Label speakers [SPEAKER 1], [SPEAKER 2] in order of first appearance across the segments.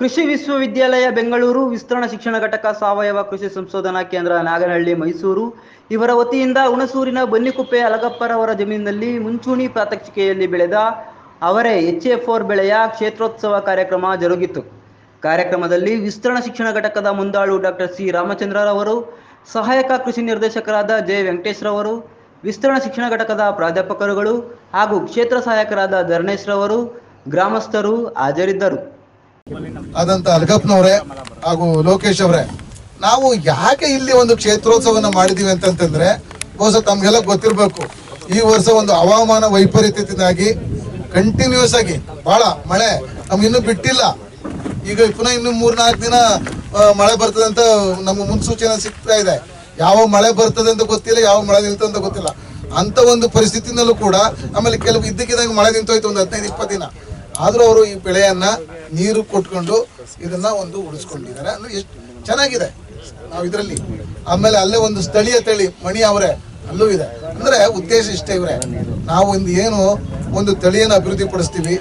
[SPEAKER 1] ಕೃಷಿ ವಿಶ್ವವಿದ್ಯಾಲಯ ಬೆಂಗಳೂರು ವಿಸ್ತರಣಾ ಶಿಕ್ಷಣ ಘಟಕ ಸಾವಯವ ಕೃಷಿ ಸಂಶೋಧನಾ ಕೇಂದ್ರ ನಾಗನಹಳ್ಳಿ ಮೈಸೂರು ಇವರ ವತಿಯಿಂದ ಹುಣಸೂರಿನ ಬನ್ನಿಕುಪ್ಪೆ ಅಲಗಪ್ಪರವರ ಜಮೀನಿನಲ್ಲಿ ಮುಂಚೂಣಿ ಪ್ರಾತ್ಯಕ್ಷಿಕೆಯಲ್ಲಿ ಬೆಳೆದ ಅವರೇ ಎಚ್ ಎ ಫೋರ್ ಬೆಳೆಯ ಕ್ಷೇತ್ರೋತ್ಸವ ಕಾರ್ಯಕ್ರಮ ಜರುಗಿತು ಕಾರ್ಯಕ್ರಮದಲ್ಲಿ ವಿಸ್ತರಣಾ ಶಿಕ್ಷಣ ಘಟಕದ ಮುಂದಾಳು ಡಾಕ್ಟರ್ ಸಿ ರಾಮಚಂದ್ರರವರು ಸಹಾಯಕ ಕೃಷಿ ನಿರ್ದೇಶಕರಾದ ಜೆ ವೆಂಕಟೇಶ್ರವರು ವಿಸ್ತರಣಾ ಶಿಕ್ಷಣ ಘಟಕದ ಪ್ರಾಧ್ಯಾಪಕರುಗಳು ಹಾಗೂ ಕ್ಷೇತ್ರ ಸಹಾಯಕರಾದ ಧರ್ಣೇಶ್ ರವರು ಗ್ರಾಮಸ್ಥರು ಹಾಜರಿದ್ದರು
[SPEAKER 2] ಆದಂತ ಅಲ್ಗಪ್ಪನವರೇ ಹಾಗೂ ಲೋಕೇಶ್ ಅವರೇ ನಾವು ಯಾಕೆ ಇಲ್ಲಿ ಒಂದು ಕ್ಷೇತ್ರೋತ್ಸವನ ಮಾಡಿದೀವಿ ಅಂತಂತಂದ್ರೆ ಬಹುಶಃ ತಮ್ಗೆಲ್ಲ ಗೊತ್ತಿರ್ಬೇಕು ಈ ವರ್ಷ ಒಂದು ಹವಾಮಾನ ವೈಪರೀತ್ಯದಿಂದಾಗಿ ಕಂಟಿನ್ಯೂಸ್ ಆಗಿ ಬಹಳ ಮಳೆ ನಮ್ಗೆ ಇನ್ನೂ ಬಿಟ್ಟಿಲ್ಲ ಈಗ ಪುನಃ ಇನ್ನು ಮೂರ್ನಾಲ್ಕು ದಿನ ಆ, ಮಳೆ ಬರ್ತದೆ ಅಂತ ನಮ್ಗೆ ಮುನ್ಸೂಚನೆ ಸಿಗ್ತಾ ಇದೆ ಯಾವ ಮಳೆ ಬರ್ತದೆ ಅಂತ ಗೊತ್ತಿಲ್ಲ ಯಾವ ಮಳೆ ನಿಲ್ತದೆ ಅಂತ ಗೊತ್ತಿಲ್ಲ ಅಂತ ಒಂದು ಪರಿಸ್ಥಿತಿನಲ್ಲೂ ಕೂಡ ಆಮೇಲೆ ಕೆಲವು ಇದ್ದಕ್ಕಿದ್ದಾಗ ಮಳೆ ನಿಂತೋಯ್ತು ಒಂದು ಹದಿನೈದು ಇಪ್ಪತ್ತು ದಿನ ಆದ್ರೂ ಅವರು ಈ ಬೆಳೆಯನ್ನ ನೀರು ಕೊಟ್ಕೊಂಡು ಇದನ್ನ ಒಂದು ಉಳಿಸ್ಕೊಂಡಿದ್ದಾರೆ ಅಂದ್ರೆ ಎಷ್ಟು ಚೆನ್ನಾಗಿದೆ ನಾವು ಇದರಲ್ಲಿ ಆಮೇಲೆ ಅಲ್ಲೇ ಒಂದು ಸ್ಥಳೀಯ ತಳಿ ಮಣಿ ಅವರೇ ಅಲ್ಲೂ ಇದೆ ಅಂದ್ರೆ ಉದ್ದೇಶ ಇಷ್ಟೇ ಇವ್ರೆ ನಾವು ಒಂದು ಏನು ಒಂದು ತಳಿಯನ್ನು ಅಭಿವೃದ್ಧಿ ಪಡಿಸ್ತೀವಿ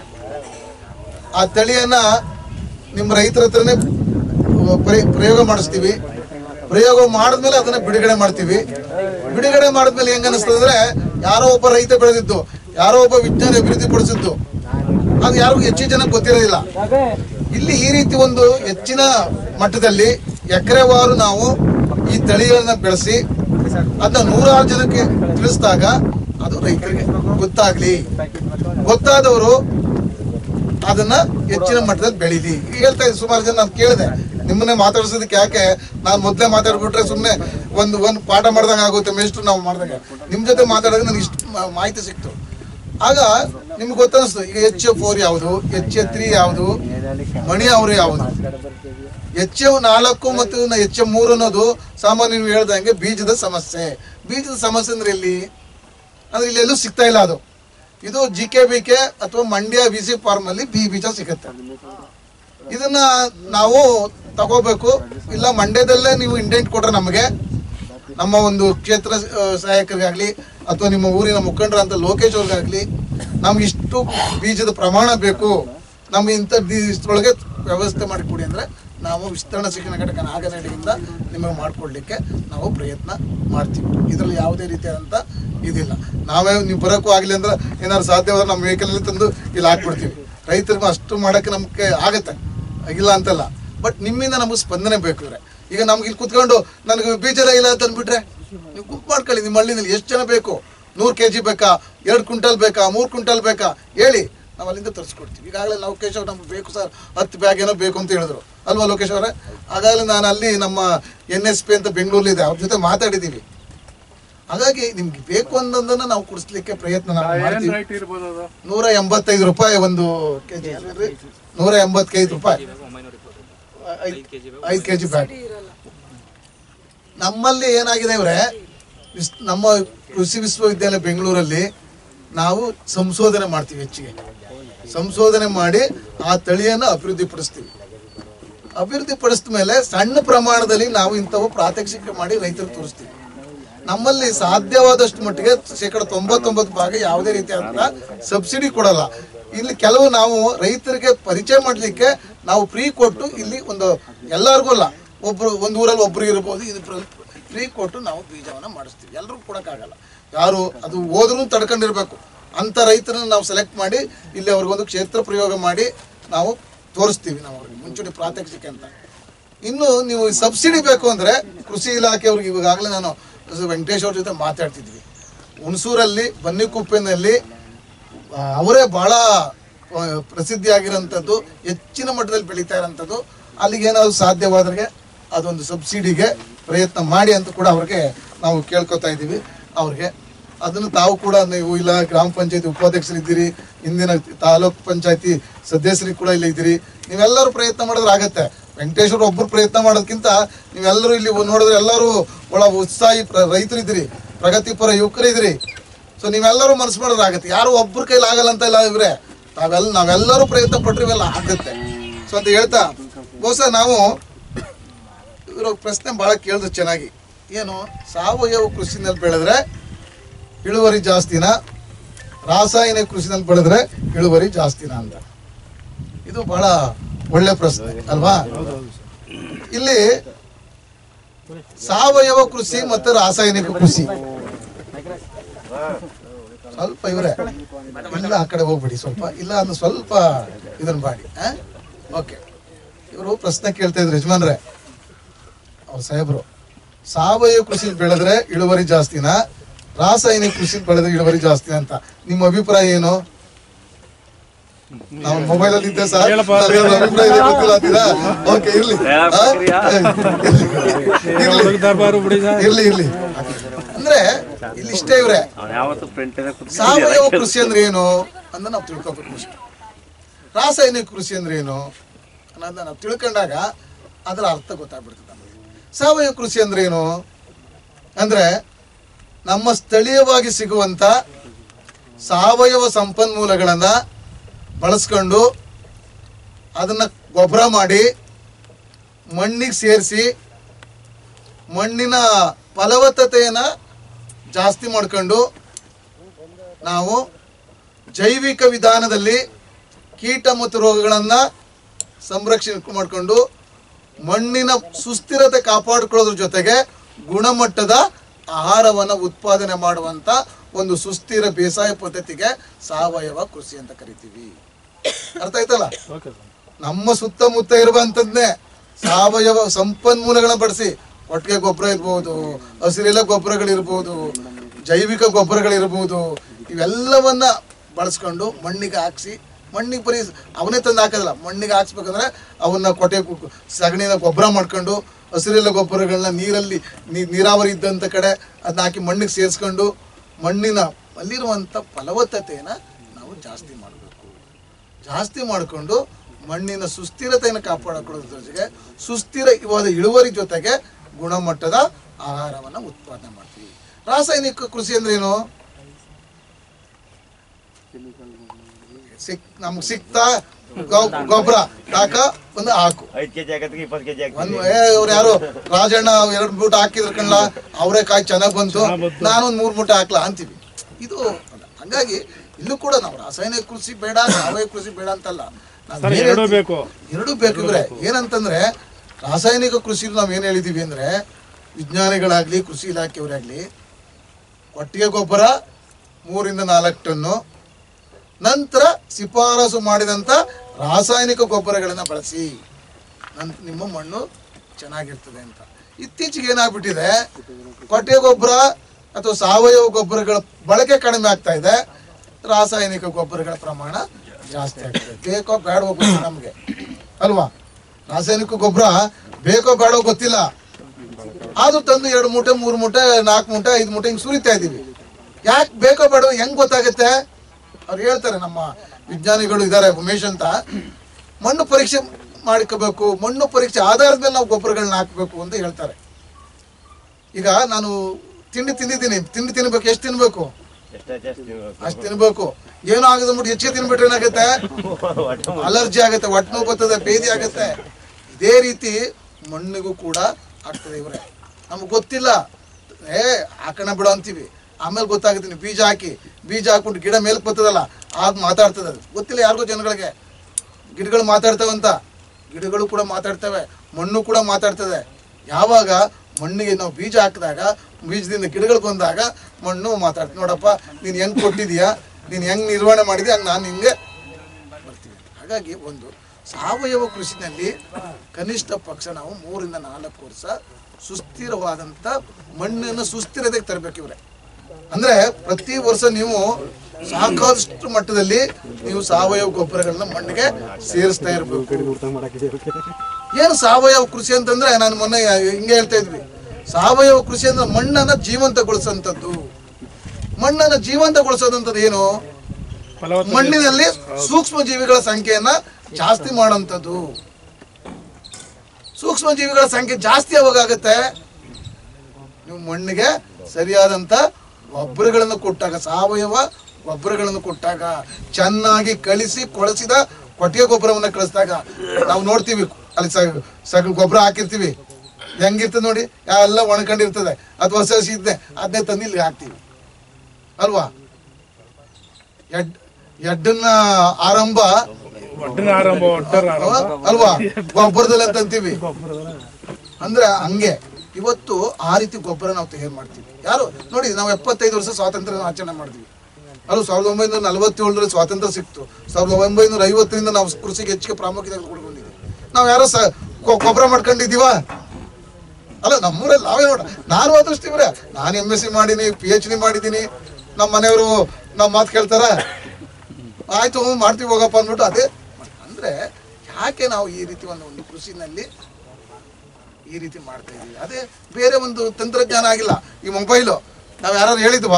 [SPEAKER 2] ಆ ತಳಿಯನ್ನ ನಿಮ್ಮ ರೈತರ ಹತ್ರನೇ ಪ್ರಯ- ಪ್ರಯೋಗ ಮಾಡಿಸ್ತೀವಿ ಪ್ರಯೋಗ ಮಾಡಿದ್ಮೇಲೆ ಅದನ್ನ ಬಿಡುಗಡೆ ಮಾಡ್ತೀವಿ ಬಿಡುಗಡೆ ಮಾಡಿದ್ಮೇಲೆ ಹೆಂಗ ಅನಿಸ್ತದೆ ಅಂದ್ರೆ ಯಾರೋ ಒಬ್ಬ ರೈತ ಬೆಳೆದಿದ್ದು ಯಾರೋ ಒಬ್ಬ ವಿಜ್ಞಾನಿ ಅಭಿವೃದ್ಧಿ ಪಡಿಸಿದ್ದು ಅದು ಯಾರಿಗೂ ಹೆಚ್ಚು ಜನ ಗೊತ್ತಿರೋದಿಲ್ಲ ಇಲ್ಲಿ ಈ ರೀತಿ ಒಂದು ಹೆಚ್ಚಿನ ಮಟ್ಟದಲ್ಲಿ ಎಕರೆವಾರು ನಾವು ಈ ತಳಿಗಳನ್ನ ಬೆಳೆಸಿ ಅದನ್ನ ನೂರಾರು ಜನಕ್ಕೆ ತಿಳಿಸಿದಾಗ ಅದು ರೈತರಿಗೆ ಗೊತ್ತಾಗ್ಲಿ ಗೊತ್ತಾದವರು ಅದನ್ನ ಹೆಚ್ಚಿನ ಮಟ್ಟದಲ್ಲಿ ಬೆಳೀಲಿ ಈಗ ಹೇಳ್ತಾ ಇದ್ದೆ ಸುಮಾರು ಜನ ನಾನು ಕೇಳಿದೆ ನಿಮ್ಮನ್ನೇ ಮಾತಾಡ್ಸೋದಕ್ಕೆ ಯಾಕೆ ನಾನು ಮೊದಲೇ ಮಾತಾಡ್ಬಿಟ್ರೆ ಸುಮ್ಮನೆ ಒಂದು ಒಂದು ಪಾಠ ಮಾಡ್ದಂಗೆ ಆಗುತ್ತೆ ಮೇಷ್ಟ್ರು ನಾವು ಮಾಡ್ದಂಗೆ ನಿಮ್ಮ ಜೊತೆ ಮಾತಾಡಿದಾಗ ನನಗೆ ಇಷ್ಟು ಮಾ- ಮಾಹಿತಿ ಸಿಕ್ತು ಆಗ ನಿಮ್ಗೆ ಗೊತ್ತನಿಸ್ತು ಈಗ ಎಚ್ ಎಫ್ ಫೋರ್ ಯಾವುದು ಎಚ್ ಎ ತ್ರೀ ಯಾವುದು ಮಣಿ ಅವರು ಯಾವುದು ಎಚ್ ಎಫ್ ನಾಲ್ಕು ಮತ್ತು ಎಚ್ ಎಫ್ ಮೂರು ಅನ್ನೋದು ಸಾಮಾನ್ಯ ನೀವು ಹೇಳ್ದಂಗೆ ಬೀಜದ ಸಮಸ್ಯೆ ಬೀಜದ ಸಮಸ್ಯೆ ಅಂದ್ರೆ ಎಲ್ಲಿ ಅಂದ್ರೆ ಇಲ್ಲಿ ಎಲ್ಲೂ ಸಿಗ್ತಾ ಇಲ್ಲ ಅದು ಇದು ಜಿ ಕೆ ಬಿ ಕೆ ಅಥವಾ ಮಂಡ್ಯ ವಿ ಸಿ ಫಾರ್ಮ್ ಅಲ್ಲಿ ಬಿ ಬೀಜ ಸಿಗುತ್ತೆ ಇದನ್ನ ನಾವು ತಗೋಬೇಕು ಇಲ್ಲ ಮಂಡ್ಯದಲ್ಲೇ ನೀವು ಇಂಡೆಂಟ್ ಕೊಟ್ರೆ ನಮಗೆ ನಮ್ಮ ಒಂದು ಕ್ಷೇತ್ರ ಆ, ಸಹಾಯಕರಿಗಾಗ್ಲಿ ಅಥವಾ ನಿಮ್ಮ ಊರಿನ ಮುಖಂಡರಂತ ಲೋಕೇಶ್ ಅವ್ರಿಗಾಗ್ಲಿ ನಮ್ಗೆ ಇಷ್ಟು ಬೀಜದ ಪ್ರಮಾಣ ಬೇಕು ನಮ್ಗೆ ಇಂಥ ಬೀ- ಇಷ್ಟರೊಳಗೆ ವ್ಯವಸ್ಥೆ ಮಾಡಿಕೊಡಿ ಅಂದ್ರೆ ನಾವು ವಿಸ್ತರಣಾ ಶಿಕ್ಷಣ ಘಟಕ ನಾಗನಹಳ್ಳಿಯಿಂದ ನಿಮಗೆ ಮಾಡಿಕೊಡ್ಲಿಕ್ಕೆ ನಾವು ಪ್ರಯತ್ನ ಮಾಡ್ತೀವಿ ಇದರಲ್ಲಿ ಯಾವುದೇ ರೀತಿಯಾದಂಥ ಇದಿಲ್ಲ ನಾವೇ ನೀವು ಬರೋಕ್ಕೂ ಆಗಲಿ ಅಂದ್ರೆ ಏನಾದ್ರು ಸಾಧ್ಯವಾದ್ರೆ ನಮ್ಮ ವೆಹಿಕಲಲ್ಲಿ ತಂದು ಇಲ್ಲಿ ಹಾಕ್ಬಿಡ್ತೀವಿ ರೈತರಿಗೂ ಅಷ್ಟು ಮಾಡೋಕ್ಕೆ ನಮಗೆ ಆಗತ್ತೆ ಇಲ್ಲ ಅಂತಲ್ಲ ಬಟ್ ನಿಮ್ಮಿಂದ ನಮಗೆ ಸ್ಪಂದನೆ ಬೇಕು ಇವ್ರೆ ಈಗ ನಮ್ಗೆ ಇಲ್ಲಿ ಕುತ್ಕೊಂಡು ನನಗೆ ಬೀಜದ ಇಲ್ಲ ಅಂತ ಅಂದ್ಬಿಟ್ರೆ ನೀವು ಗುಂಪು ಮಾಡ್ಕೊಳ್ಳಿ ನಿಮ್ಮ ಹಳ್ಳಿನಲ್ಲಿ ಎಷ್ಟು ಜನ ಬೇಕು ನೂರು ಕೆ ಜಿ ಬೇಕಾ ಎರಡು ಕ್ವಿಂಟಲ್ ಬೇಕಾ ಮೂರು ಕ್ವಿಂಟಲ್ ಬೇಕಾ ಹೇಳಿ ನಾವು ಅಲ್ಲಿಂದ ತರಿಸ್ಕೊಡ್ತೀವಿ ಈಗಾಗಲೇ ಲೋಕೇಶ್ ಅವ್ರು ನಮ್ಗೆ ಬೇಕು ಸರ್ ಹತ್ತು ಬ್ಯಾಗ್ ಏನೋ ಬೇಕು ಅಂತ ಹೇಳಿದ್ರು ಅಲ್ವಾ ಲೋಕೇಶ್ ಅವರೇ ಹಾಗಾಗಲೇ ನಾನು ಅಲ್ಲಿ ನಮ್ಮ ಎನ್ ಎಸ್ ಪಿ ಅಂತ ಬೆಂಗಳೂರಲ್ಲಿದೆ ಅವ್ರ ಜೊತೆ ಮಾತಾಡಿದ್ದೀವಿ ಹಾಗಾಗಿ ನಿಮ್ಗೆ ಬೇಕು ಅನ್ನೋದನ್ನ ನಾವು ಕೊಡಿಸ್ಲಿಕ್ಕೆ ಪ್ರಯತ್ನ ನಾವು ಮಾಡ್ತೀವಿ
[SPEAKER 3] ರೈಟ್ ಇರ್ಬೋದು ಅದು
[SPEAKER 2] ನೂರ ಎಂಬತ್ತೈದು ರೂಪಾಯಿ ಒಂದು ಕೆಜಿ ಅಲ್ವೇನ್ರಿ? ನೂರ ಎಂಬತ್ತೈದು ರೂಪಾಯಿ ಐದು ಕೆಜಿ ಬ್ಯಾಗ್ ನಮ್ಮಲ್ಲಿ ಏನಾಗಿದೆ ಇವ್ರೆ ವಿಸ್- ನಮ್ಮ ಕೃಷಿ ವಿಶ್ವವಿದ್ಯಾಲಯ ಬೆಂಗಳೂರಲ್ಲಿ ನಾವು ಸಂಶೋಧನೆ ಮಾಡ್ತೀವಿ ಹೆಚ್ಚಿಗೆ ಸಂಶೋಧನೆ ಮಾಡಿ ಆ ತಳಿಯನ್ನು ಅಭಿವೃದ್ಧಿ ಪಡಿಸ್ತೀವಿ ಅಭಿವೃದ್ಧಿ ಪಡಿಸಿದ ಮೇಲೆ ಸಣ್ಣ ಪ್ರಮಾಣದಲ್ಲಿ ನಾವು ಇಂಥವು ಪ್ರಾತ್ಯಕ್ಷಿಕೆ ಮಾಡಿ ರೈತರಿಗೆ ತೋರಿಸ್ತೀವಿ ನಮ್ಮಲ್ಲಿ ಸಾಧ್ಯವಾದಷ್ಟು ಮಟ್ಟಿಗೆ ಶೇಕಡ ತೊಂಬತ್ತೊಂಬತ್ತು ಭಾಗ ಯಾವುದೇ ರೀತಿಯಾದ ಸಬ್ಸಿಡಿ ಕೊಡಲ್ಲ ಇಲ್ಲಿ ಕೆಲವು ನಾವು ರೈತರಿಗೆ ಪರಿಚಯ ಮಾಡಲಿಕ್ಕೆ ನಾವು ಫ್ರೀ ಕೊಟ್ಟು ಇಲ್ಲಿ ಒಂದು ಎಲ್ಲರಿಗೂ ಅಲ್ಲ ಒಬ್ರು ಒಂದು ಊರಲ್ಲಿ ಒಬ್ರು ಇರ್ಬೋದು ಇದು ಫ್ರೀ ಕೊಟ್ಟು ನಾವು ಬೀಜವನ್ನ ಮಾಡಿಸ್ತೀವಿ ಎಲ್ಲರೂ ಕೊಡೋಕ್ಕಾಗಲ್ಲ ಯಾರು ಅದು ಹೋದ್ರೂ ತಡ್ಕೊಂಡಿರ್ಬೇಕು ಅಂತ ರೈತರನ್ನ ನಾವು ಸೆಲೆಕ್ಟ್ ಮಾಡಿ ಇಲ್ಲಿ ಅವ್ರಿಗೊಂದು ಕ್ಷೇತ್ರ ಪ್ರಯೋಗ ಮಾಡಿ ನಾವು ತೋರಿಸ್ತೀವಿ ನಾವು ಅವ್ರಿಗೆ ಮುಂಚೂಣಿ ಪ್ರಾತ್ಯಕ್ಷಿಕೆ ಅಂತ ಇನ್ನು ನೀವು ಸಬ್ಸಿಡಿ ಬೇಕು ಅಂದ್ರೆ ಕೃಷಿ ಇಲಾಖೆಯವ್ರಿಗೆ ಇವಾಗಲೇ ನಾನು ವೆಂಕಟೇಶ್ ಅವ್ರ ಜೊತೆ ಮಾತಾಡ್ತಿದ್ವಿ ಹುಣಸೂರಲ್ಲಿ ಬನ್ನಿಕುಪ್ಪೆನಲ್ಲಿ ಆ, ಅವರೇ ಬಹಳ ಆ, ಪ್ರಸಿದ್ಧಿಯಾಗಿರೋಂಥದ್ದು ಹೆಚ್ಚಿನ ಮಟ್ಟದಲ್ಲಿ ಬೆಳೀತಾ ಇರೋಂಥದ್ದು ಅಲ್ಲಿಗೆ ಏನಾದ್ರು ಸಾಧ್ಯವಾದ್ರೆ ಅದೊಂದು ಸಬ್ಸಿಡಿಗೆ ಪ್ರಯತ್ನ ಮಾಡಿ ಅಂತ ಕೂಡ ಅವ್ರಿಗೆ ನಾವು ಕೇಳ್ಕೊತಾ ಇದ್ದೀವಿ ಅವ್ರಿಗೆ ಅದನ್ನು ತಾವು ಕೂಡ ನೀವು ಇಲ್ಲ ಗ್ರಾಮ ಪಂಚಾಯತಿ ಉಪಾಧ್ಯಕ್ಷರಿದ್ದೀರಿ ಇಂದಿನ ತಾಲೂಕ್ ಪಂಚಾಯತಿ ಸದಸ್ಯರಿಗೆ ಕೂಡ ಇಲ್ಲಿ ಇದ್ದೀರಿ ನೀವೆಲ್ಲರೂ ಪ್ರಯತ್ನ ಮಾಡಿದ್ರೆ ಆಗತ್ತೆ ವೆಂಕಟೇಶ್ವರ ಒಬ್ಬರು ಪ್ರಯತ್ನ ಮಾಡೋದಕ್ಕಿಂತ ನೀವೆಲ್ಲರೂ ಇಲ್ಲಿ ನೋಡಿದ್ರೆ ಎಲ್ಲರೂ ಒಳ ಉತ್ಸಾಹಿ ಪ್ರ- ರೈತರಿದ್ದೀರಿ ಪ್ರಗತಿಪರ ಯುವಕರಿದ್ದೀರಿ ಸೊ ನೀವೆಲ್ಲರೂ ಮನಸ್ಸು ಮಾಡಿದ್ರೆ ಆಗತ್ತೆ ಯಾರು ಒಬ್ಬರ ಕೈಲಿ ಆಗಲ್ಲ ಅಂತ ಇಲ್ಲ ಇವ್ರೆ ತಾವೆಲ್ಲ ನಾವೆಲ್ಲರೂ ಪ್ರಯತ್ನ ಪಟ್ರೆ ಇವೆಲ್ಲ ಆಗತ್ತೆ ಸೊ ಅಂತ ಹೇಳ್ತಾ ಬಹುಶಃ ನಾವು ಇವರು ಪ್ರಶ್ನೆ ಬಹಳ ಕೇಳಿದ್ರು ಚೆನ್ನಾಗಿ ಏನು ಸಾವಯವ ಕೃಷಿನಲ್ಲಿ ಬೆಳೆದ್ರೆ ಇಳುವರಿ ಜಾಸ್ತಿನ ರಾಸಾಯನಿಕ ಕೃಷಿನಲ್ಲಿ ಬೆಳೆದ್ರೆ ಇಳುವರಿ ಜಾಸ್ತಿನ ಅಂತ ಇದು ಬಹಳ ಒಳ್ಳೆ ಪ್ರಶ್ನೆ ಅಲ್ವಾ ಇಲ್ಲಿ ಸಾವಯವ ಕೃಷಿ ಮತ್ತು ರಾಸಾಯನಿಕ ಕೃಷಿ ಸ್ವಲ್ಪ ಇವ್ರೆ ಇಲ್ಲ ಆ ಕಡೆ ಹೋಗ್ಬಿಡಿ ಸ್ವಲ್ಪ ಇಲ್ಲ ಅಂದ್ರೆ ಸ್ವಲ್ಪ ಇದನ್ನ ಮಾಡಿ ಓಕೆ ಇವರು ಪ್ರಶ್ನೆ ಕೇಳ್ತಾ ಇದ್ರು ಯಜಮಾನ್ರೆ ಅವ್ರ ಸಾಹೇಬ್ರು ಸಾವಯವ ಕೃಷಿ ಬೆಳೆದ್ರೆ ಇಳುವರಿ ಜಾಸ್ತಿನ ರಾಸಾಯನಿಕ ಕೃಷಿ ಬೆಳೆದ್ರೆ ಇಳುವರಿ ಜಾಸ್ತಿ ಅಂತ ನಿಮ್ಮ ಅಭಿಪ್ರಾಯ ಏನು ನಾವು ಮೊಬೈಲ್ ಅಲ್ಲಿ ಇದ್ದೆ ಸರ್ ನನ್ಗೇನು ಅಭಿಪ್ರಾಯ ಇದೆ ಗೊತ್ತಿಲ್ಲ ಅಂತೀರಾ ಓಕೆ ಇರ್ಲಿ ಆ? ಇರ್ಲಿ
[SPEAKER 3] ದರ್ಬಾರು ಬಿಡಿ
[SPEAKER 2] ಇರ್ಲಿ ಇರ್ಲಿ ಅಂದ್ರೆ ಇಲ್ಲಿ ಇಷ್ಟೇ ಇವ್ರೆ
[SPEAKER 4] ಯಾವತ್ತು ಫ್ರಂಟ್
[SPEAKER 2] ಸಾವಯವ ಕೃಷಿ ಅಂದ್ರೆ ಏನು ಅಂತ ನಾವು ತಿಳ್ಕೊಬೇಕು ಫಸ್ಟ್ ರಾಸಾಯನಿಕ ಕೃಷಿ ಅಂದ್ರೆ ಏನು ಅನ್ನೋದನ್ನ ನಾವು ತಿಳ್ಕೊಂಡಾಗ ಅದರ ಅರ್ಥ ಗೊತ್ತಾಗ್ಬಿಡ್ತದೆ ನಮಗೆ ಸಾವಯವ ಕೃಷಿ ಅಂದ್ರೆ ಏನು ಅಂದ್ರೆ ನಮ್ಮ ಸ್ಥಳೀಯವಾಗಿ ಸಿಗುವಂತ ಸಾವಯವ ಸಂಪನ್ಮೂಲಗಳನ್ನ ಬಳಸ್ಕೊಂಡು ಅದನ್ನ ಗೊಬ್ಬರ ಮಾಡಿ ಮಣ್ಣಿಗೆ ಸೇರಿಸಿ ಮಣ್ಣಿನ ಫಲವತ್ತತೆಯನ್ನ ಜಾಸ್ತಿ ಮಾಡ್ಕೊಂಡು ನಾವು ಜೈವಿಕ ವಿಧಾನದಲ್ಲಿ ಕೀಟ ಮತ್ತು ರೋಗಗಳನ್ನು ಸಂರಕ್ಷಣೆ ಮಾಡಿಕೊಂಡು ಮಣ್ಣಿನ ಸುಸ್ಥಿರತೆ ಕಾಪಾಡಿಕೊಳ್ಳೋದ್ರ ಜೊತೆಗೆ ಗುಣಮಟ್ಟದ ಆಹಾರವನ್ನು ಉತ್ಪಾದನೆ ಮಾಡುವಂತ ಒಂದು ಸುಸ್ಥಿರ ಬೇಸಾಯ ಪದ್ಧತಿಗೆ ಸಾವಯವ ಕೃಷಿ ಅಂತ ಕರಿತೀವಿ ಅರ್ಥ ಆಯ್ತಲ್ಲ
[SPEAKER 3] ಓಕೆ ಸರ್
[SPEAKER 2] ನಮ್ಮ ಸುತ್ತಮುತ್ತ ಇರುವಂತದ್ನೇ ಸಾವಯವ ಸಂಪನ್ಮೂಲಗಳನ್ನ ಬಳಸಿ ಒಟ್ಟಿಗೆ ಗೊಬ್ಬರ ಇರ್ಬೋದು ಹಸಿರೆಲೆ ಗೊಬ್ಬರಗಳಿರ್ಬೋದು ಜೈವಿಕ ಗೊಬ್ಬರಗಳಿರ್ಬೋದು ಇವೆಲ್ಲವನ್ನ ಬಳಸ್ಕೊಂಡು ಮಣ್ಣಿಗೆ ಹಾಕ್ಸಿ ಮಣ್ಣಿಗೆ ಬರೀ ಅವನೇ ತಂದು ಹಾಕೋದಿಲ್ಲ ಮಣ್ಣಿಗೆ ಹಾಕ್ಸ್ಬೇಕಂದ್ರೆ ಅವನ್ನ ಕೊಟ್ಟೆ ಕು- ಸಗಣಿನ ಗೊಬ್ಬರ ಮಾಡ್ಕೊಂಡು ಹಸಿರೆಲೆ ಗೊಬ್ಬರಗಳನ್ನ ನೀರಲ್ಲಿ ನೀ- ನೀರಾವರಿ ಇದ್ದಂಥ ಕಡೆ ಅದನ್ನ ಹಾಕಿ ಮಣ್ಣಿಗೆ ಸೇರಿಸ್ಕೊಂಡು ಮಣ್ಣಿನ ಅಲ್ಲಿರುವಂಥ ಫಲವತ್ತತೆಯನ್ನು ನಾವು ಜಾಸ್ತಿ ಮಾಡಬೇಕು ಜಾಸ್ತಿ ಮಾಡಿಕೊಂಡು ಮಣ್ಣಿನ ಸುಸ್ಥಿರತೆಯನ್ನು ಕಾಪಾಡಿಕೊಳ್ಳೋದ್ರ ಜೊತೆಗೆ ಸುಸ್ಥಿರವಾದ ಇಳುವರಿ ಜೊತೆಗೆ ಗುಣಮಟ್ಟದ ಆಹಾರವನ್ನು ಉತ್ಪಾದನೆ ಮಾಡ್ತೀವಿ ರಾಸಾಯನಿಕ ಕೃಷಿ ಅಂದ್ರೆ ಏನು ಸಿಕ್ ನಮ್ಗೆ ಸಿಕ್ತಾ ಗೊಬ್ಬರ ಹಾಕ ಒಂದು ಹಾಕು
[SPEAKER 4] ಐದು ಕೆಜಿ ಆಗತ್ತಿಗೆ ಇಪ್ಪತ್ತು ಕೆಜಿ
[SPEAKER 2] ಒಂದು ಏ ಅವ್ರು ಯಾರು ರಾಜಣ್ಣ ಎರಡು ಮೂಟ ಹಾಕಿದ್ರ ಕಣ್ಲ ಅವರೇ ಕಾಯಿ ಚೆನ್ನಾಗ್ ಬಂತು ನಾನೊಂದ್ ಮೂರ್ ಮೂಟ ಹಾಕ್ಲಾ ಅಂತೀವಿ ಇದು ಹಂಗಾಗಿ ಇಲ್ಲೂ ಕೂಡ ನಾವು ರಾಸಾಯನಿಕ ಕೃಷಿ ಬೇಡ ಸಾವಯವ ಕೃಷಿ ಬೇಡ ಅಂತಲ್ಲ ನಾವ್
[SPEAKER 3] ಸರ್
[SPEAKER 2] ಏನ್
[SPEAKER 3] ಎರಡೂ
[SPEAKER 2] ಹೇಳ್ತೀವಿ-
[SPEAKER 3] ಬೇಕು
[SPEAKER 2] ಎರಡೂ ಬೇಕು ಇವ್ರೆ ಏನಂತಂದ್ರೆ ರಾಸಾಯನಿಕ ಕೃಷಿ ನಾವ್ ಏನ್ ಹೇಳಿದೀವಿ ಅಂದ್ರೆ ವಿಜ್ಞಾನಿಗಳಾಗ್ಲಿ ಕೃಷಿ ಇಲಾಖೆಯವರಾಗ್ಲಿ ಕೊಟ್ಟಿಗೆ ಗೊಬ್ಬರ ಮೂರಿಂದ ನಾಲ್ಕು ಟನ್ನು ನಂತರ ಶಿಫಾರಸು ಮಾಡಿದಂತ ರಾಸಾಯನಿಕ ಗೊಬ್ಬರಗಳನ್ನ ಬಳಸಿ ನನ್ ನಿಮ್ಮ ಮಣ್ಣು ಚೆನ್ನಾಗಿರ್ತದೆ ಅಂತ ಇತ್ತೀಚೆಗೆ ಏನಾಗ್ಬಿಟ್ಟಿದೆ ಕೊಟ್ಟಿಗೆ ಗೊಬ್ಬರ ಅಥವಾ ಸಾವಯವ ಗೊಬ್ಬರಗಳ ಬಳಕೆ ಕಡಿಮೆ ಆಗ್ತಾ ಇದೆ ರಾಸಾಯನಿಕ ಗೊಬ್ಬರಗಳ ಪ್ರಮಾಣ ಜಾಸ್ತಿ ಆಗ್ತದೆ ಬೇಕೋ ಬೇಡವೋ ಗೊತ್ತಿಲ್ಲ ನಮ್ಗೆ ಅಲ್ವಾ ರಾಸಾಯನಿಕ ಗೊಬ್ಬರ ಬೇಕೋ ಬೇಡವೋ ಗೊತ್ತಿಲ್ಲ ಆದ್ರೂ ತಂದು ಎರಡು ಮೂಟೆ ಮೂರು ಮೂಟೆ ನಾಲ್ಕು ಮೂಟೆ ಐದು ಮೂಟೆ ಹಿಂಗ್ ಸುರಿತಾ ಇದೀವಿ ಯಾಕೆ ಬೇಕೋ ಬೇಡ ಹೆಂಗ್ ಗೊತ್ತಾಗುತ್ತೆ ಅವ್ರು ಹೇಳ್ತಾರೆ ನಮ್ಮ ವಿಜ್ಞಾನಿಗಳು ಇದ್ದಾರೆ ಉಮೇಶ್ ಅಂತ ಮಣ್ಣು ಪರೀಕ್ಷೆ ಮಾಡ್ಕೋಬೇಕು ಮಣ್ಣು ಪರೀಕ್ಷೆ ಆಧಾರದ ಮೇಲೆ ನಾವು ಗೊಬ್ಬರಗಳನ್ನ ಹಾಕಬೇಕು ಅಂತ ಹೇಳ್ತಾರೆ ಈಗ ನಾನು ತಿಂಡಿ ತಿಂದಿದ್ದೀನಿ ತಿಂಡಿ ತಿನ್ಬೇಕು ಎಷ್ಟು ತಿನ್ಬೇಕು
[SPEAKER 4] ಎಷ್ಟೇ ಜಾಸ್ತಿ
[SPEAKER 2] ಅಷ್ಟು ತಿನ್ಬೇಕು ಏನೋ ಆಗದ ಮುಟ್ಟು ಹೆಚ್ಚಿಗೆ ತಿನ್ಬಿಟ್ರೆ ಏನಾಗುತ್ತೆ ಅಲರ್ಜಿ ಆಗುತ್ತೆ ಹೊಟ್ಟೆ ನೋವು ಬರ್ತದೆ ಬೇದಿ ಆಗುತ್ತೆ ಇದೇ ರೀತಿ ಮಣ್ಣಿಗೂ ಕೂಡ ಆಗ್ತದೆ ಇವ್ರೆ ನಮ್ಗೆ ಗೊತ್ತಿಲ್ಲ ಏ ಹಾಕೋಣ ಬಿಡು ಅಂತೀವಿ ಆಮೇಲೆ ಗೊತ್ತಾಗುತ್ತೆ ಬೀಜ ಹಾಕಿ ಬೀಜ ಹಾಕ್ಬಿಟ್ಟು ಗಿಡ ಮೇಲಕ್ಕೆ ಬರ್ತದಲ್ಲ ಆಗ ಮಾತಾಡ್ತದೆ ಅದು ಗೊತ್ತಿಲ್ಲ ಯಾರಿಗೂ ಜನಗಳಿಗೆ ಗಿಡಗಳು ಮಾತಾಡ್ತವಂತ ಗಿಡಗಳು ಕೂಡ ಮಾತಾಡ್ತವೆ ಮಣ್ಣು ಕೂಡ ಮಾತಾಡ್ತದೆ ಯಾವಾಗ ಮಣ್ಣಿಗೆ ನಾವು ಬೀಜ ಹಾಕಿದಾಗ ಬೀಜದಿಂದ ಗಿಡಗಳು ಬಂದಾಗ ಮಣ್ಣು ಮಾತಾಡ್ತೀವಿ ನೋಡಪ್ಪ ನೀನು ಹೆಂಗ್ ಕೊಟ್ಟಿದೀಯಾ ನೀನು ಹೆಂಗ್ ನಿರ್ವಹಣೆ ಮಾಡಿದ್ಯಾ ಹಂಗೆ ನಾನು ಹಿಂಗೆ ಬರ್ತೀವಿ ಹಾಗಾಗಿ ಒಂದು ಸಾವಯವ ಕೃಷಿನಲ್ಲಿ ಕನಿಷ್ಠ ಪಕ್ಷ ನಾವು ಮೂರಿಂದ ನಾಲ್ಕು ವರ್ಷ ಸುಸ್ಥಿರವಾದಂಥ ಮಣ್ಣನ್ನು ಸುಸ್ಥಿರತೆಗೆ ತರಬೇಕು ಇವ್ರೆ ಅಂದ್ರೆ ಪ್ರತಿ ವರ್ಷ ನೀವು ಸಾಕಷ್ಟು ಮಟ್ಟದಲ್ಲಿ ನೀವು ಸಾವಯವ ಗೊಬ್ಬರಗಳನ್ನ ಮಣ್ಣಿಗೆ ಸೇರಿಸ್ತಾ ಇರಬೇಕು ಏನು ಸಾವಯವ ಕೃಷಿ ಅಂತಂದ್ರೆ ನಾನು ಮೊನ್ನೆ ಹಿಂಗೆ ಹೇಳ್ತಾ ಇದ್ವಿ ಸಾವಯವ ಕೃಷಿ ಅಂದ್ರೆ ಮಣ್ಣನ್ನ ಜೀವಂತಗೊಳಿಸಂಥದ್ದು ಮಣ್ಣನ್ನ ಜೀವಂತಗೊಳಿಸೋದಂಥದ್ದು ಏನು
[SPEAKER 3] ಫಲವತ್ತ
[SPEAKER 2] ಮಣ್ಣಿನಲ್ಲಿ ಸೂಕ್ಷ್ಮ ಜೀವಿಗಳ ಸಂಖ್ಯೆಯನ್ನ ಜಾಸ್ತಿ ಮಾಡೋಂಥದ್ದು ಸೂಕ್ಷ್ಮ ಜೀವಿಗಳ ಸಂಖ್ಯೆ ಜಾಸ್ತಿ ಯಾವಾಗ ಆಗುತ್ತೆ ನೀವು ಮಣ್ಣಿಗೆ ಸರಿಯಾದಂತ ಗೊಬ್ಬರಗಳನ್ನು ಕೊಟ್ಟಾಗ ಸಾವಯವ ಗೊಬ್ಬರಗಳನ್ನು ಕೊಟ್ಟಾಗ ಚೆನ್ನಾಗಿ ಕಳಿಸಿ ಕೊಳಸಿದ ಕೊಟ್ಟಿಗೆ ಗೊಬ್ಬರವನ್ನ ಕಳಿಸಿದಾಗ ನಾವು ನೋಡ್ತೀವಿ ಅಲ್ಲಿ ಸಗಲ್ ಗೊಬ್ಬರ ಹಾಕಿರ್ತೀವಿ ಹೆಂಗಿರ್ತದೆ ನೋಡಿ ಎಲ್ಲ ಒಣಕೊಂಡಿರ್ತದೆ ಅಥವಾ ಹಸಿ ಹಸಿ ಇದ್ದೆ ಅದನ್ನೇ ತಂದು ಇಲ್ಲಿ ಹಾಕ್ತೀವಿ ಅಲ್ವಾ ಎಡ್ ಎಡ್ಡನ್ನ ಆರಂಭ
[SPEAKER 3] ಒಡ್ಡನ ಆರಂಭ ಒಟ್ಟರ ಆರಂಭ
[SPEAKER 2] ಅಲ್ವಾ ಗೊಬ್ಬರದಲ್ಲಿ ಅಂತ ಅಂತೀವಿ ಅಂದ್ರೆ ಹಂಗೆ ಇವತ್ತು ಆ ರೀತಿ ಗೊಬ್ಬರ ನಾವು ತಯಾರು ಮಾಡ್ತೀವಿ ಯಾರು ನೋಡಿ ನಾವು ಎಪ್ಪತ್ತೈದು ವರ್ಷ ಸ್ವಾತಂತ್ರ್ಯ ಆಚರಣೆ ಮಾಡ್ತೀವಿ ಅದು ಸಾವಿರದ ಒಂಬೈನೂರ ನಲವತ್ತೇಳರಲ್ಲಿ ಸ್ವಾತಂತ್ರ್ಯ ಸಿಕ್ತು ಸಾವಿರದ ಒಂಬೈನೂರ ಐವತ್ತರಿಂದ ನಾವು ಕೃಷಿಗೆ ಹೆಚ್ಚಿಗೆ ಪ್ರಾಮುಖ್ಯತೆ ಕೊಡ್ಕೊಂಡಿದ್ದೀವಿ ನಾವು ಯಾರೋ ಸ ಗೊ- ಗೊಬ್ಬರ ಮಾಡ್ಕೊಂಡಿದ್ದೀವ ಅಲ್ಲ ನಮ್ಮೂರಲ್ಲಿ ನಾವೇ ನೋಡ ನಾನು ಅದೃಷ್ಟಿವ್ರೆ ನಾನು ಎಮ್ ಎಸ್ ಸಿ ಮಾಡೀನಿ ಪಿ ಎಚ್ ಡಿ ಮಾಡಿದ್ದೀನಿ ನಮ್ಮ ಮನೆಯವರು ನಮ್ಮ ಮಾತು ಕೇಳ್ತಾರ ಆಯ್ತು ಹ್ಞೂ ಮಾಡ್ತೀವಿ ಹೋಗಪ್ಪ ಅಂದ್ಬಿಟ್ಟು ಅದೇ ಅಂದ್ರೆ ಯಾಕೆ ನಾವು ಈ ರೀತಿ ಒಂದು ಒಂದು ಕೃಷಿನಲ್ಲಿ ಈ ರೀತಿ ಮಾಡ್ತಾ ಇದೀವಿ ಅದೇ ಬೇರೆ ಒಂದು ತಂತ್ರಜ್ಞಾನ ಆಗಿಲ್ಲ ಈ ಮೊಬೈಲು ನಾವು ಯಾರು ಹೇಳಿದ್ವಾ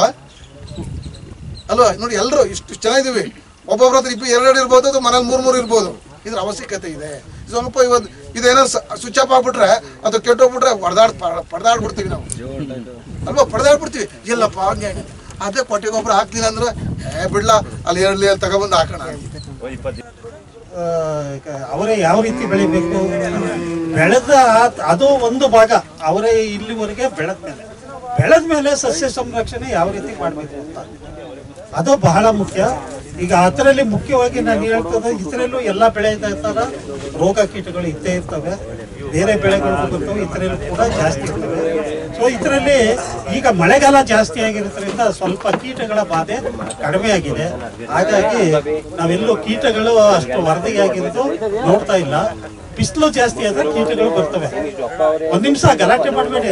[SPEAKER 2] ಅಲ್ವಾ ನೋಡಿ ಎಲ್ಲರೂ ಇಷ್ಟು ಇಷ್ಟು ಜನ ಇದೀವಿ ಒಬ್ಬೊಬ್ರ ಹತ್ರ ಇಬ್ಬರು ಎರಡು ಇರ್ಬೋದು ಅಥವಾ ಮನೇಲಿ ಮೂರ್ ಮೂರು ಇರ್ಬೋದು ಇದ್ರ ಅವಶ್ಯಕತೆ ಇದೆ ಸ್ವಲ್ಪ ಇವತ್ತು ಇದೇನಾದ್ರು ಸ್ವಿಚ್ ಆಫ್ ಆಗ್ಬಿಟ್ರೆ ಅದು ಕೆಟ್ಟೋಗ್ಬಿಟ್ರೆ ಹೊಡೆದಾಡ್ ಪಡೆದಾಡ್ಬಿಡ್ತೀವಿ ನಾವು ಅಲ್ವಾ ಪಡೆದಾಡ್ಬಿಡ್ತೀವಿ ಇಲ್ಲಪ್ಪ ಹಂಗೆ ಹಂಗೆ. ಅದೇ ಕೊಟ್ಟೆ ಗೊಬ್ಬರ ಹಾಕ್ತೀನಿ ಅಂದ್ರೆ ಏ ಬಿಡ್ಲ ಅಲ್ಲಿ ಎರಡ್ಲಿ ಅಲ್ಲಿ ತಗೊಬಂದು ಹಾಕೋಣ
[SPEAKER 4] ಒಂದು ಇಪ್ಪತ್ತು
[SPEAKER 5] ಆ, ಅವರೇ ಯಾವ ರೀತಿ ಬೆಳಿಬೇಕು ಬೆಳೆದ ಅದು ಒಂದು ಭಾಗ ಅವರೇ ಇಲ್ಲಿವರೆಗೆ ಬೆಳೆದ ಮೇಲೆ ಬೆಳೆದ ಮೇಲೆ ಸಸ್ಯ ಸಂರಕ್ಷಣೆ ಯಾವ ರೀತಿ ಮಾಡಬೇಕು ಅಂತ ಅದು ಬಹಳ ಮುಖ್ಯ ಈಗ ಅದರಲ್ಲಿ ಮುಖ್ಯವಾಗಿ ನಾನು ಹೇಳ್ತದೆ ಇದರಲ್ಲೂ ಎಲ್ಲ ಬೆಳೆ ತರ ರೋಗ ಕೀಟಗಳು ಇದ್ದೇ ಇರ್ತವೆ ಬೇರೆ ಬೆಳೆಗಳು ಬರ್ತವೆ ಇದರಲ್ಲೂ ಕೂಡ ಜಾಸ್ತಿ ಇರ್ತವೆ ಸೊ ಇದರಲ್ಲಿ ಈಗ ಮಳೆಗಾಲ ಜಾಸ್ತಿ ಆಗಿರೋದ್ರಿಂದ ಸ್ವಲ್ಪ ಕೀಟಗಳ ಬಾಧೆ ಕಡಿಮೆ ಆಗಿದೆ ಹಾಗಾಗಿ ನಾವೆಲ್ಲೂ ಕೀಟಗಳು ಅಷ್ಟು ವರದಿಗೆ ಆಗಿರೋದು ನೋಡ್ತಾ ಇಲ್ಲ ಬಿಸಿಲು ಜಾಸ್ತಿ ಆದ್ರೆ ಕೀಟಗಳು ಬರ್ತವೆ ಒಂದ್ ನಿಮಿಷ ಗಲಾಟೆ ಮಾಡಬೇಡಿ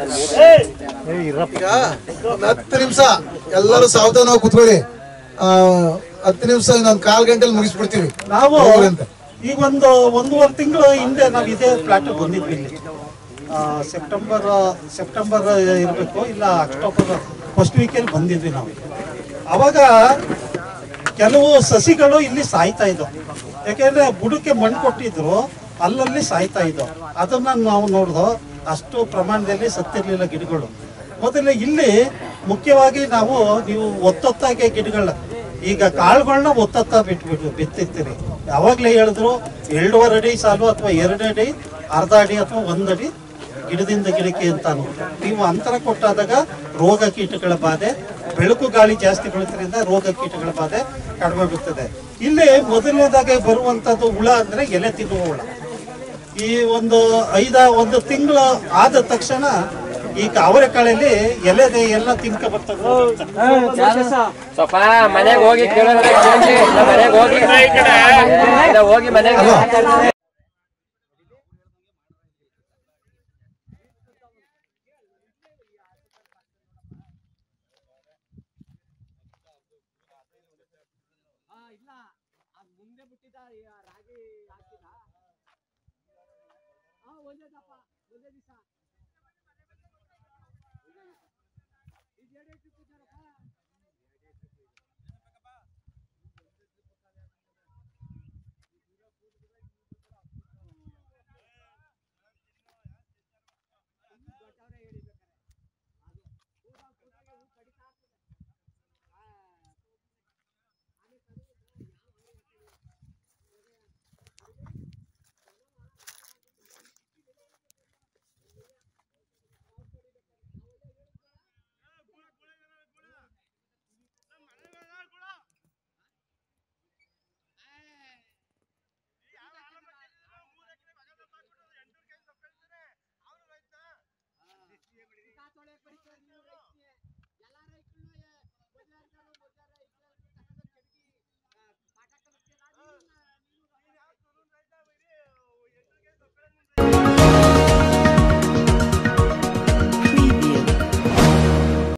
[SPEAKER 2] ಈಗ ಒಂದ್ ಹತ್ತು ನಿಮಿಷ ಎಲ್ಲರೂ ಸಾವಧಾನವಾಗಿ ಕುತ್ಕೊಳ್ಳಿ ಆ, ಹತ್ತು ನಿಮಿಷ ಇನ್ನೊಂದು ಕಾಲ್ ಗಂಟೆಲಿ ಮುಗಿಸ್ಬಿಡ್ತೀವಿ
[SPEAKER 5] ನಾವು
[SPEAKER 2] ಹೋಗ್ರಿ ಅಂತ.
[SPEAKER 5] ಈಗ ಒಂದು ಒಂದೂವರೆ ತಿಂಗಳು ಹಿಂದೆ ನಾವು ಇದೇ ಪ್ಲಾಟ್ ಬಂದಿದ್ವಿ ಇಲ್ಲಿ ಆ, ಸೆಪ್ಟೆಂಬರ್ ಸೆಪ್ಟೆಂಬರ್ ಇರಬೇಕು ಇಲ್ಲ ಅಕ್ಟೋಬರ್ ಫಸ್ಟ್ ವೀಕಲ್ಲಿ ಬಂದಿದ್ವಿ ನಾವು ಅವಾಗ ಕೆಲವು ಸಸಿಗಳು ಇಲ್ಲಿ ಸಾಯ್ತಾ ಇದ್ದವು ಯಾಕೆಂದ್ರೆ ಬುಡಕ್ಕೆ ಮಣ್ಣು ಕೊಟ್ಟಿದ್ರು ಅಲ್ಲಲ್ಲಿ ಸಾಯ್ತಾ ಇದ್ದವು ಅದನ್ನ ನಾವು ನೋಡ್ದೋ ಅಷ್ಟು ಪ್ರಮಾಣದಲ್ಲಿ ಸತ್ತಿರ್ಲಿಲ್ಲ ಗಿಡಗಳು ಮೊದಲು ಇಲ್ಲಿ ಮುಖ್ಯವಾಗಿ ನಾವು ನೀವು ಒತ್ತೊತ್ತಾಗಿ ಗಿಡಗಳನ್ನ ಈಗ ಕಾಳುಗಳನ್ನ ಒತ್ತೊತ್ತ ಬಿಟ್ಬಿಟ್ಟು ಬಿತ್ತಿರ್ತೀರಿ ಯಾವಾಗಲೇ ಹೇಳಿದ್ರು ಎರಡೂವರೆ ಅಡಿ ಸಾಲು ಅಥವಾ ಎರಡು ಅಡಿ ಅರ್ಧ ಅಡಿ ಅಥವಾ ಒಂದಡಿ ಗಿಡದಿಂದ ಗಿಡಕ್ಕೆ ಅಂತ ಅನ್ಬಿಟ್ಟು. ನೀವು ಅಂತರ ಕೊಟ್ಟಾದಾಗ ರೋಗ ಕೀಟಗಳ ಬಾಧೆ ಬೆಳಕು ಗಾಳಿ ಜಾಸ್ತಿ ಬೀಳೋದ್ರಿಂದ ರೋಗ ಕೀಟಗಳ ಬಾಧೆ ಕಡಿಮೆ ಬೀಳ್ತದೆ ಇಲ್ಲಿ ಮೊದಲನೇದಾಗಿ ಬರುವಂತದ್ದು ಹುಳ ಅಂದ್ರೆ ಎಲೆ ತಿನ್ನುವ ಹುಳ ಈ ಒಂದು ಐದ ಒಂದು ತಿಂಗಳು ಆದ ತಕ್ಷಣ ಈ ಅವರೆಕಾಳಲ್ಲಿ ಎಲೆದೆ ಎಲ್ಲ ತಿನ್ಕ ಬರ್ತದೆ
[SPEAKER 6] ಸ್ವಲ್ಪ ಮನೆಗೆ ಹೋಗಿ ಕೇಳೋದ್ರೆ ಕೇಳ್ಸಿ. ಇಲ್ಲ ಮನೆಗೆ ಹೋಗಿ ಇಲ್ಲ ಹೋಗಿ ಮನೆಗೆ